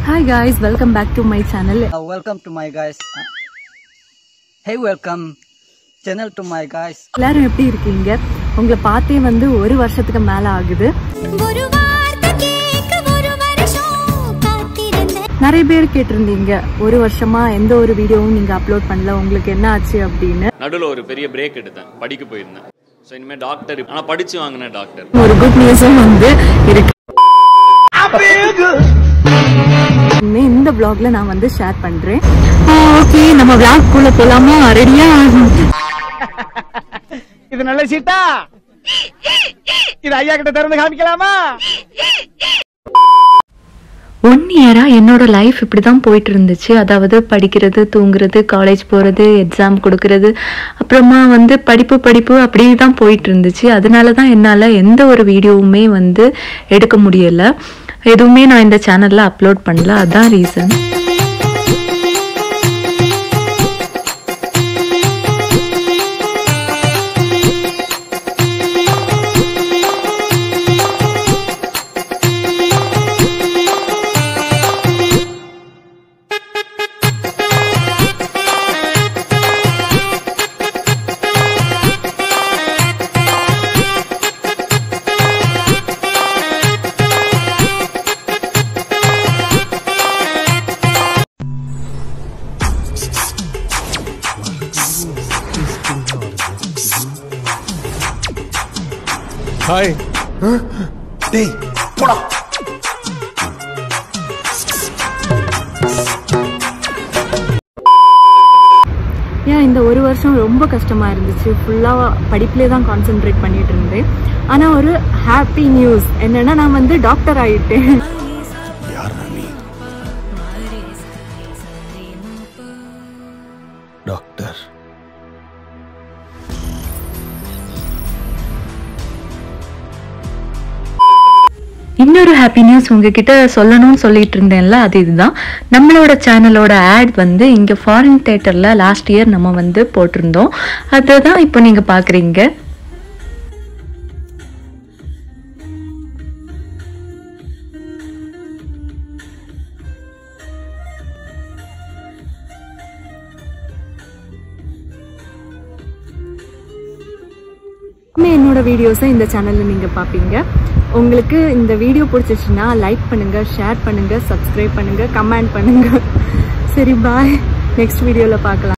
Hi guys welcome back to my channel Uh, welcome to my guys. Uh, hey, welcome channel to my guys. எல்லாரும் எப்படி இருக்கீங்க உங்களை பார்த்தே வந்து ஒரு வருஷத்துக்கு மேல ஆகுது ஒரு வார்த்தை கேட்க ஒரு வருஷம் காத்திருந்தேன் நிறைய பேர் கேட்டிருந்தீங்க ஒரு வருஷமா எந்த ஒரு வீடியோவும் நீங்க அப்லோட் பண்ணல உங்களுக்கு என்ன ஆச்சு அப்படின்னு நடுவில் ஒரு பெரிய பிரேக் எடுத்தேன் படிக்க போயிருந்தேன் ஸோ இனிமேல் டாக்டர் ஆனால் படித்து வாங்கினேன் டாக்டர் ஒரு குட் நியூஸும் வந்து இருக்கு இனிமே இந்த vlogல நான் வந்து ஷேர் பண்றேன் ஓகே நம்ம vlog குள்ள போலாமா ரெடியா இது நல்ல சீட்டா இது ஐயா கிட்ட திறந்து காமிக்கலாமா ஒன் இயரா என்னோட லைஃப் இப்படி தான் போயிட்டு இருந்துச்சு அதாவது படிக்கிறது தூங்குறது காலேஜ் போகிறது எக்ஸாம் கொடுக்கறது அப்புறமா வந்து படிப்பு படிப்பு அப்படி தான் போயிட்டு இருந்துச்சு அதனால தான் என்னால் எந்த ஒரு வீடியோவுமே வந்து எடுக்க முடியலை எதுவுமே நான் இந்த சேனலில் அப்லோட் பண்ணல அதான் ரீசன் ஹாய் ஏன் இந்த ஒரு வருஷம் ரொம்ப கஷ்டமாக இருந்துச்சு ஃபுல்லாக படிப்புலேயே தான் கான்சென்ட்ரேட் பண்ணிட்டு இருந்தேன் ஆனால் ஒரு ஹாப்பி நியூஸ் என்னன்னா நான் வந்து டாக்டர் ஆயிட்டேன் டாக்டர் இன்னொரு ஹாப்பி நியூஸ் உங்ககிட்ட சொல்லணும்னு சொல்லிட்டு இருந்தேன்ல அது இதுதான் நம்மளோட சேனலோட ஆட் வந்து இங்கே ஃபாரின் தேட்டரில் லாஸ்ட் இயர் நம்ம வந்து போட்டிருந்தோம் அதை தான் இப்போ நீங்கள் பார்க்குறீங்க இனிமே என்னோட வீடியோஸை இந்த சேனலில் நீங்கள் பார்ப்பீங்க உங்களுக்கு இந்த வீடியோ பிடிச்சிச்சுன்னா லைக் பண்ணுங்கள் ஷேர் பண்ணுங்கள் சப்ஸ்கிரைப் பண்ணுங்கள் கமெண்ட் பண்ணுங்கள் சரி பாய் நெக்ஸ்ட் வீடியோவில் பார்க்கலாம்